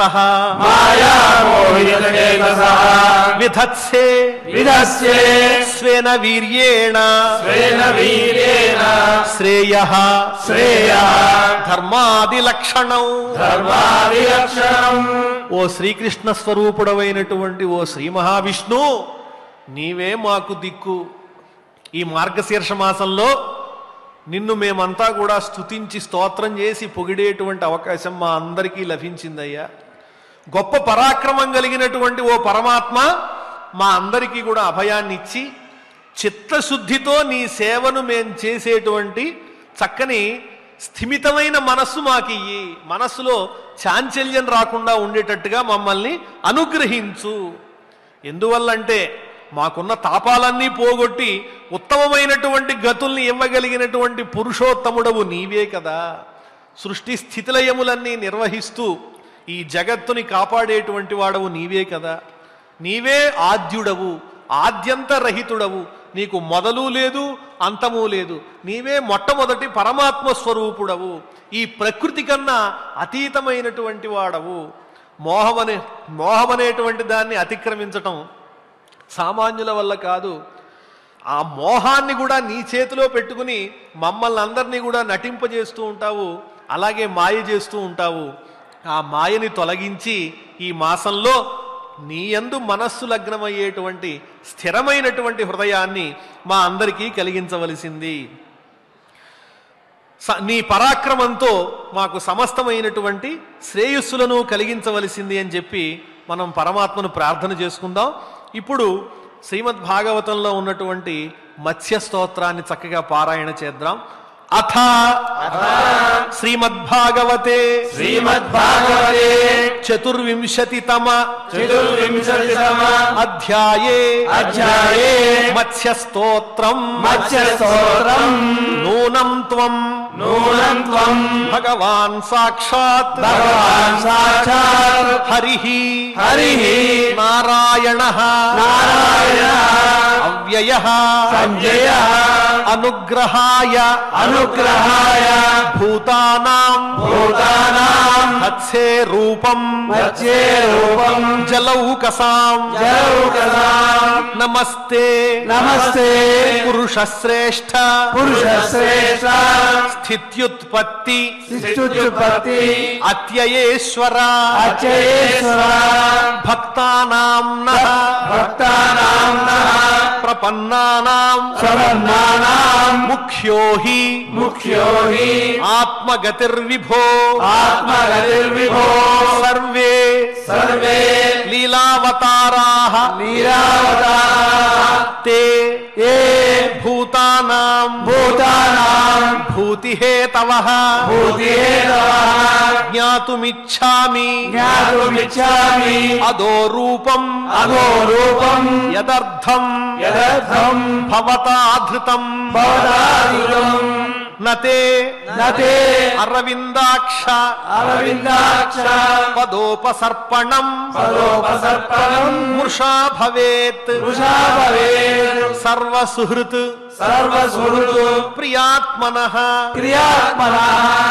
S2: మాయామోహితచేతసः
S1: విధత్సే
S2: విధస్యే
S1: స్వేన వీర్యేణ
S2: స్వేన వీర్యేణ
S1: శ్రేయ
S2: శ్రేయः
S1: ధర్మాది లక్షణం
S2: ధర్మాదిలక్షణం
S1: ఓ శ్రీకృష్ణ స్వరూపుడవైనటువంటి ఓ శ్రీ మహావిష్ణు నీవే మాకు దిక్కు ఈ మార్గశీర్ష మాసంలో నిన్ను మేమంతా కూడా స్తుతించి స్తోత్రం చేసి పొగిడేటువంటి అవకాశం మా అందరికీ లభించిందయ్యా గొప్ప పరాక్రమం కలిగినటువంటి ఓ పరమాత్మ మా అందరికీ కూడా అభయాన్ని ఇచ్చి చిత్తశుద్ధితో నీ సేవను మేం చేసేటువంటి చక్కని స్థిమితమైన మనస్సు మాకియ్యి మనస్సులో చాంచల్యం రాకుండా ఉండేటట్టుగా మమ్మల్ని అనుగ్రహించు ఎందువల్లంటే మాకున్న తాపాలన్నీ పోగొట్టి ఉత్తమమైనటువంటి గతుల్ని ఇవ్వగలిగినటువంటి పురుషోత్తముడవు నీవే కదా సృష్టి స్థితిలయములన్నీ నిర్వహిస్తూ ఈ జగత్తుని కాపాడేటువంటి వాడవు నీవే కదా నీవే ఆద్యుడవు ఆద్యంతరహితుడవు నీకు మొదలు లేదు అంతము లేదు నీవే మొట్టమొదటి పరమాత్మ స్వరూపుడవు ఈ ప్రకృతి కన్నా అతీతమైనటువంటి వాడవు మోహమనే మోహమనేటువంటి దాన్ని అతిక్రమించటం సామాన్యుల వల్ల కాదు ఆ మోహాన్ని కూడా నీ చేతిలో పెట్టుకుని మమ్మల్ని అందరినీ కూడా నటింపజేస్తూ ఉంటావు అలాగే మాయ చేస్తూ ఉంటావు ఆ మాయని తొలగించి ఈ మాసంలో నీ యందు మనస్సు లగ్నమయ్యేటువంటి స్థిరమైనటువంటి హృదయాన్ని మా అందరికీ కలిగించవలసింది స- నీ పరాక్రమంతో మాకు సమస్తమైనటువంటి శ్రేయస్సులను కలిగించవలసింది అని చెప్పి మనం పరమాత్మను ప్రార్థన చేసుకుందాం ఇప్పుడు శ్రీమద్ భాగవతంలో ఉన్నటువంటి మత్స్య స్తోత్రాన్ని చక్కగా పారాయణ చేద్దాం అథ శ్రీమద్భాగవతే
S2: శ్రీమద్భాగవతే
S1: చతుర్వింశతితమ
S2: చతుర్వింశతితమ
S1: అధ్యాయే
S2: అధ్యాయే
S1: మత్స్య స్తోత్రం
S2: మత్స్యస్తోత్రం
S1: నూనం త్వం
S2: నూనం త్వం
S1: భగవాన్ సాక్షాత్
S2: భగవాన్ సాక్షాత్
S1: హరి
S2: హరిః
S1: నారాయణ
S2: నారాయణ
S1: అవ్యయ
S2: సంజయ
S1: అనుగ్రహాయ
S2: అనుగ్రహాయ
S1: భూతానాం
S2: భూతానాం
S1: హత్సే రూపం
S2: మధ్యే రూపం
S1: జలౌకసాం
S2: జలౌకసాం
S1: నమస్తే
S2: నమస్తే
S1: పురుషశ్రేష్ఠ
S2: పురుషశ్రేష్ఠ
S1: స్థిత్యుత్పత్తి
S2: శిష్టుత్పత్తి
S1: అత్యయేశ్వర
S2: అచయేశ్వర
S1: భక్తానాం నః
S2: భక్తానాం నః
S1: ప్రపన్నానాం
S2: సమన్నానాం
S1: ముఖ్యో హి
S2: ముఖ్యో హి
S1: ఆత్మగతిర్విభో
S2: ఆత్మగతిర్విభో
S1: సర్వే
S2: సర్వే
S1: లీలావతారా
S2: లీలావతారాः
S1: తే
S2: ఏ
S1: భూతానాం
S2: భూతానాం
S1: భూతిహేతవ
S2: భూతిహేతవః
S1: జ్ఞాతుమిచ్ఛామి
S2: జ్ఞాతుమిచ్ఛామి
S1: అదో రూపం
S2: అగో రూపం
S1: యదర్థం
S2: యదర్థం
S1: భవతాధృతం
S2: భవదాదురం
S1: నతే
S2: నతే
S1: అరవిందాక్ష
S2: అరవిందాక్ష
S1: పదోపసర్పణం
S2: పదోపసర్పణం
S1: మృషా భవేత్
S2: వృషా భవేత్
S1: సర్వసుహృత్
S2: సర్వసుహృతు
S1: ప్రియాత్మన
S2: క్రియాత్మనః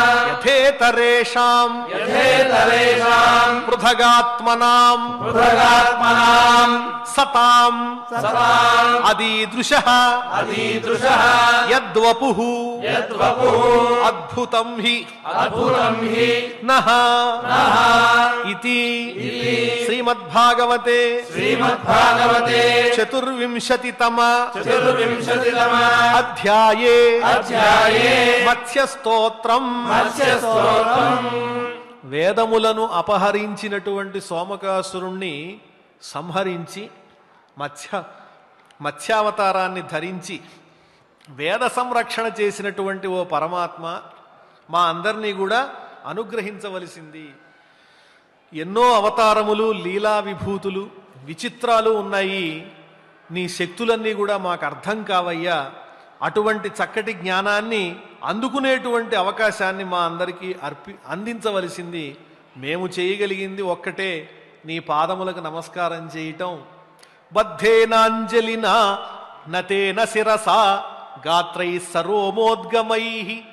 S1: యథేతరేషాం
S2: యథేతరేషాం
S1: పృథగాత్మనాం
S2: పృథగాత్మనాం
S1: సతాం
S2: సతాం
S1: అదీదృశ
S2: అదీదృశः
S1: యద్వపు
S2: యద్వపుః
S1: అద్భుతం హి
S2: అద్భుతం హి
S1: నః
S2: నః
S1: ఇతి శ్రీమద్భాగవతే
S2: శ్రీమద్భాగవతే
S1: చతుర్వింశతితమ
S2: చతుర్వింశతితమ
S1: అధ్యాయే
S2: అధ్యాయే
S1: మత్స్యస్తోత్రం
S2: మత్స్యస్తోత్రం
S1: వేదములను అపహరించినటువంటి సోమకాసురుణ్ణి సంహరించి మత్స్య మత్స్యావతారాన్ని ధరించి వేద సంరక్షణ చేసినటువంటి ఓ పరమాత్మ మా అందరినీ కూడా అనుగ్రహించవలసింది ఎన్నో అవతారములు లీలా విభూతులు విచిత్రాలు ఉన్నాయి నీ శక్తులన్నీ కూడా మాకు అర్థం కావయ్యా అటువంటి చక్కటి జ్ఞానాన్ని అందుకునేటువంటి అవకాశాన్ని మా అందరికీ అర్పి అందించవలసింది మేము చేయగలిగింది ఒక్కటే నీ పాదములకు నమస్కారం చేయటం బద్ధేనాంజలినా నతేన శిరసా గాత్రై సరోమోద్గమై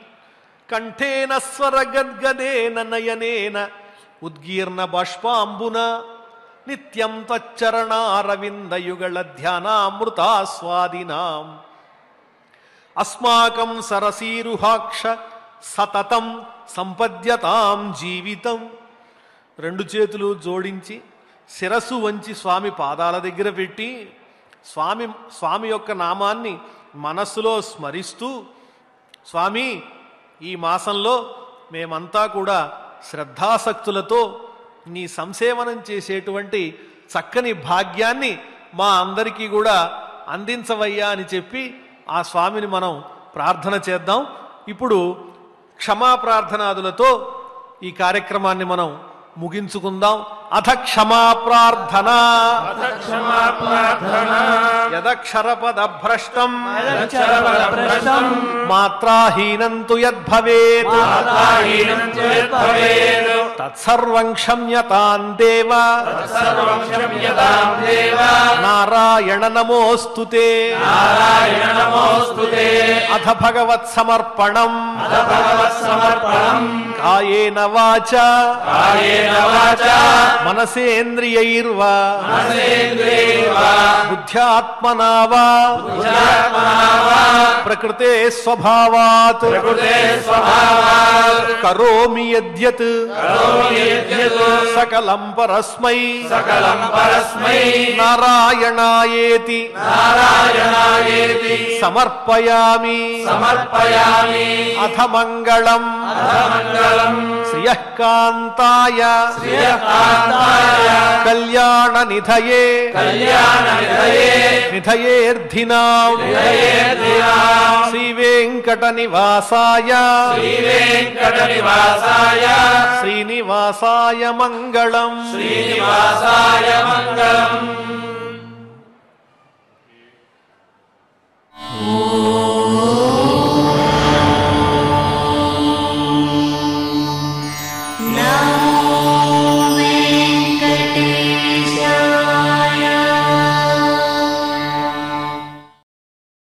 S1: కంఠేన స్వరగద్గదేన నయనేన ఉద్గీర్ణ బాష్పాంబున నిత్యం తచ్చరణారవిందయుగళ ధ్యానామృతాస్వాదినాం అస్మాకం సరసీరుహాక్ష సతతం సంపద్యతాం జీవితం రెండు చేతులు జోడించి శిరస్సు వంచి స్వామి పాదాల దగ్గర పెట్టి స్వామి స్వామి యొక్క నామాన్ని మనస్సులో స్మరిస్తూ స్వామి ఈ మాసంలో మేమంతా కూడా శ్రద్ధాసక్తులతో నీ సంసేవనం చేసేటువంటి చక్కని భాగ్యాన్ని మా అందరికీ కూడా అందించవయ్యా అని చెప్పి ఆ స్వామిని మనం ప్రార్థన చేద్దాం ఇప్పుడు క్షమా ప్రార్థనాదులతో ఈ కార్యక్రమాన్ని మనం ముగించుకుందాం అథ క్షమా ప్రార్థన
S2: క్షమా ప్రార్థన
S1: యదక్షరపద భ్రష్టం
S2: యదక్షరపదభ్రష్టం
S1: మాత్రాహీనం తు యద్భవేత్
S2: మాతాహీనం చేద్భవేత్
S1: తత్సర్వం క్షమ్యతాం దేవ
S2: సర్వం క్షమ్యతాం దేవ
S1: నారాయణ నమోऽस्तु తే
S2: నారాయణ నమోస్తుతే
S1: అథ భగవత్ సమర్పణం
S2: అథ భగవత్ సమర్పణం
S1: కాయేన వాచ
S2: కాయేన వాచా
S1: మనసేంద్రియైర్వా
S2: మనసేంద్రియైర్వా
S1: బుద్ధ్యాత్మనా వా
S2: బుద్ధ్యాత్మనా వా
S1: ప్రకృతే స్వభావాత్
S2: ప్రకృతే స్వభావాత్
S1: కరోమి యద్యత్
S2: కరోమి యద్యత్
S1: సకలం పరస్మై
S2: సకలం పరస్మై
S1: నారాయణాయేతి
S2: నారాయణాయేతి
S1: సమర్పయామి
S2: సమర్పయామి
S1: అథ మంగళం
S2: మంగళం
S1: శ్రియకాంతాయ
S2: శ్రియకాంతాయ
S1: కళ్యాణ నిధయే
S2: కళ్యాణ నిధయే
S1: నిధయేర్ధినాం
S2: నిధయేర్ధినాం
S1: శ్రీ వెంకట నివాసాయ
S2: శ్రీవేంకట నివాసాయ
S1: శ్రీనివాసాయ మంగళం
S2: శ్రీనివాసాయ మంగళం